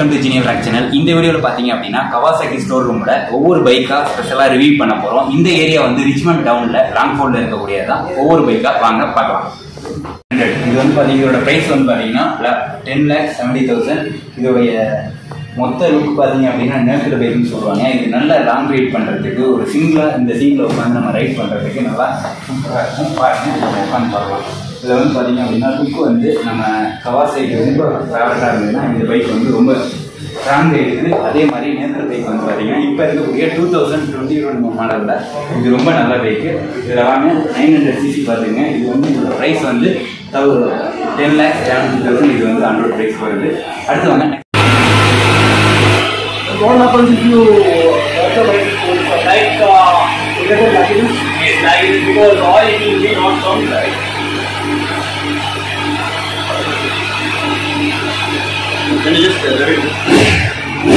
Welcome to ஜீனியல் ராக் channel இந்த வீடியோவில் பார்த்தீங்க அப்படின்னா கவாசாக்கி ஸ்டோர் ரூமில் ஒவ்வொரு பைக்காக ஸ்பெஷலாக ரிவ்யூ பண்ண போகிறோம் இந்த ஏரியா வந்து ரிச்மண்ட் டவுனில் ராங்ஃபோர்டில் இருக்கக்கூடியதான் ஒவ்வொரு பைக்காக வாங்க பார்க்கலாம் இது வந்து பார்த்தீங்க இதோட ப்ரைஸ் வந்து பார்த்தீங்கன்னா டென் லேக் செவன்டி தௌசண்ட் இதோடைய மொத்த லுக் பார்த்தீங்க அப்படின்னா நேக்கடு பைக்குன்னு சொல்லுவாங்க இது நல்ல லாங் ரைட் பண்ணுறதுக்கு ஒரு சிங்கிளாக இந்த சிங்கில் உட்காந்து நம்ம ரைட் பண்ணுறதுக்கு நல்லா சூப்பராக இருக்கும் பாருங்க நம்ம உட்காந்து பார்க்கலாம் இதில் வந்து பார்த்தீங்க அப்படின்னா லுக் வந்து நம்ம கவாசைக்கு ரொம்ப ஃபேவரட்டாக இருந்ததுன்னா இந்த பைக் வந்து ரொம்ப ஸ்ட்ராங் இருக்குது அதே மாதிரி நேக்கர் பைக் வந்து பார்த்தீங்கன்னா இப்போ இருக்கக்கூடிய டூ தௌசண்ட் டுவெண்ட்டி ஒன் மாடலில் இது ரொம்ப நல்ல பைக்கு இதில் வாங்க நைன் ஹண்ட்ரட் சிசி பார்த்துங்க இது வந்து இதோட ப்ரைஸ் வந்து தௌ டென் லேக்ஸ் செவன்டி தௌசண்ட் இது வந்து ஹண்ட்ரட் ப்ரைஸ் வருது அடுத்து வாங்க What happens if you water like, like uh, together like this? Yes, like this because oil it will be not come right. Can you just uh, let it?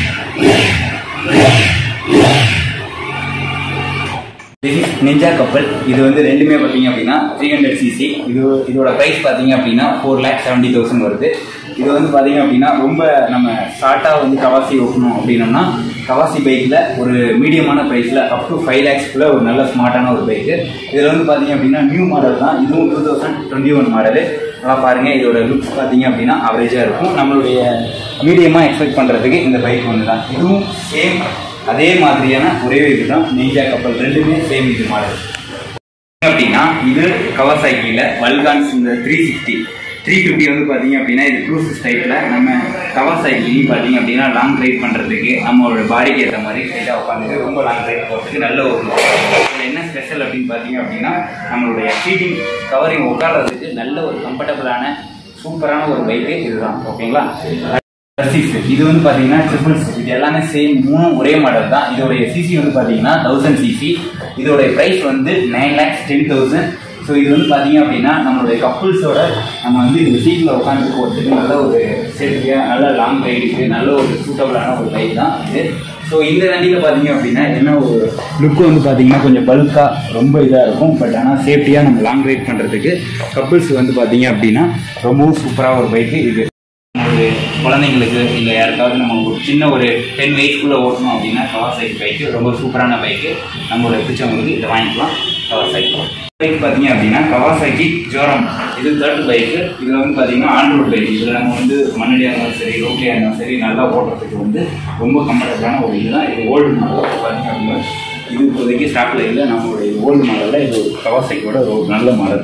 Ninja கப்பல் இது வந்து ரெண்டுமே பார்த்தீங்க அப்படின்னா three hundred CC இது இதோட price பார்த்தீங்க அப்படின்னா ஃபோர் லேக் செவன்ட்டி தௌசண்ட் வருது இது வந்து பார்த்தீங்க அப்படின்னா ரொம்ப நம்ம ஷார்ட்டாக வந்து கவாசி ஓட்டணும் அப்படின்னோம்னா கவாசி பைக்கில் ஒரு மீடியமான ப்ரைஸில் அப் டு ஃபைவ் லேக்ஸ்க்குள்ள ஒரு நல்ல ஸ்மார்ட்டான ஒரு பைக்கு இதில் வந்து பார்த்தீங்க அப்படின்னா நியூ மாடல் தான் இதுவும் two thousand twenty one model நல்லா பாருங்கள் இதோட லுக்ஸ் பார்த்தீங்க அப்படின்னா அவரேஜாக இருக்கும் நம்மளுடைய மீடியமாக எக்ஸ்பெக்ட் பண்ணுறதுக்கு இந்த பைக் ஒன்று தான் இதுவும் சேம் அதே மாதிரியான ஒரே இதுதான் நெய்ஜா கப்பல் ரெண்டுமே சேம் இது மாடல் அப்படின்னா இது கவாசாக்கியில் வல்கான்ஸ் இந்த த்ரீ சிக்ஸ்டி த்ரீ ஃபிஃப்டி வந்து பார்த்தீங்க அப்படின்னா இது க்ரூசஸ் டைப்பில் நம்ம கவாசாக்கி பார்த்தீங்க அப்படின்னா லாங் ரைட் பண்ணுறதுக்கு நம்மளோட பாடிக்கு ஏற்ற மாதிரி ஸ்ட்ரைட்டாக உட்காந்துட்டு ரொம்ப லாங் ரைட் போகிறதுக்கு நல்ல ஒரு இதில் என்ன ஸ்பெஷல் அப்படின்னு பார்த்தீங்க அப்படின்னா நம்மளுடைய சீட்டிங் கவரிங் உட்கார்றதுக்கு நல்ல ஒரு கம்ஃபர்டபுளான சூப்பரான ஒரு பைக்கு இதுதான் ஓகேங்களா சிக்ஸ் இது வந்து பார்த்தீங்கன்னா ட்ரிபிள் சிக்ஸ் இது எல்லாமே சேம் மூணும் ஒரே மாடல் தான் இதோடைய சிசி வந்து பார்த்தீங்கன்னா தௌசண்ட் சிசி இதோடைய ப்ரைஸ் வந்து nine lakhs ten thousand so இது வந்து பார்த்தீங்க அப்படின்னா நம்மளுடைய கப்புள்ஸோட நம்ம வந்து இந்த சீட்டில் உட்காந்து போகிறதுக்கு நல்ல ஒரு சேஃப்டியாக நல்ல லாங் ரைடுக்கு நல்ல ஒரு சூட்டபுளான ஒரு பைக் தான் இது ஸோ இந்த வண்டியில் பார்த்தீங்க அப்படின்னா என்ன ஒரு லுக் வந்து பார்த்தீங்கன்னா கொஞ்சம் பல்காக ரொம்ப இதாக இருக்கும் பட் ஆனால் சேஃப்டியாக நம்ம லாங் ரைட் பண்ணுறதுக்கு கப்புள்ஸ் வந்து பார்த்தீங்க அப்படின்னா ரொம்பவும் சூப்பராக ஒரு பைக்கு இது ஒரு குழந்தைங்களுக்கு இல்லை யாருக்காவது நம்ம ஒரு சின்ன ஒரு டென் வயசுக்குள்ளே ஓட்டணும் அப்படின்னா கவாசாக்கி பைக்கு ரொம்ப சூப்பரான பைக்கு நம்மளோட பிடிச்சவங்களுக்கு இதை வாங்கிக்கலாம் கவாசாக்கி பைக் பார்த்தீங்க அப்படின்னா கவாசாக்கி ஜோரம் இது தேர்ட் பைக்கு இதில் வந்து பார்த்தீங்கன்னா ஆண்ட்ரோட் பைக் இதில் நம்ம வந்து மண்ணடியாக இருந்தாலும் சரி ரோட்லியாக இருந்தாலும் சரி நல்லா ஓட்டுறதுக்கு வந்து ரொம்ப கம்ஃபர்டபுளான ஒரு இதுதான் இது ஓல்டு மாடல் பார்த்தீங்க அப்படின்னா இது இப்போதைக்கு ஸ்டாக்கில் இல்லை நம்மளுடைய ஓல்டு மாடலில் இது ஒரு கவாசாக்கியோட ஒரு நல்ல மாடல்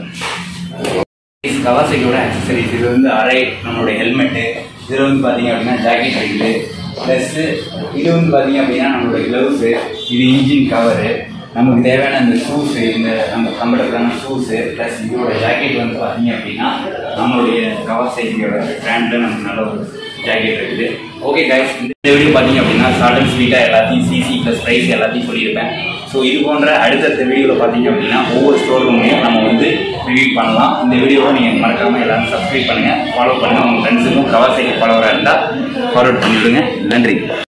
கவாசைக்கோட அக்சசரிஸ் இது வந்து அரை நம்மளுடைய ஹெல்மெட்டு இதில் வந்து பார்த்தீங்க அப்படின்னா ஜாக்கெட் இருக்குது ப்ளஸ்ஸு இது வந்து பார்த்தீங்க அப்படின்னா நம்மளுடைய க்ளவுஸு இது இன்ஜின் கவரு நமக்கு தேவையான இந்த ஷூஸு இந்த நம்ம கம்ஃபர்டபுளான ஷூஸு ப்ளஸ் இதோட ஜாக்கெட் வந்து பார்த்தீங்க அப்படின்னா நம்மளுடைய கவாசைக்கியோட பிராண்டில் நமக்கு நல்ல ஒரு ஜாக்கெட் இருக்குது ஓகே கைஸ் இந்த வீடியோ பார்த்தீங்க அப்படின்னா ஷார்ட் அண்ட் ஸ்வீட்டாக எல்லாத்தையும் சிசி ப்ளஸ் ப்ரைஸ் எல்லாத்தையும் சொல்லியிருப்பேன் ஸோ இது போன்ற அடுத்தடுத்த வீடியோவில் பார்த்தீங்க அப்படின்னா ஒவ்வொரு ஸ்டோர் ரூமையும் நம்ம வந்து ரிவ்யூ பண்ணலாம் இந்த வீடியோவை நீங்கள் மறக்காமல் எல்லாரும் சப்ஸ்கிரைப் பண்ணுங்கள் ஃபாலோ பண்ணுங்கள் உங்கள் ஃப்ரெண்ட்ஸுக்கும் கவாசைக்கு ஃபாலோவராக இருந்தால் ஃபார்வர்ட் பண்ணிவிடுங்க நன்றி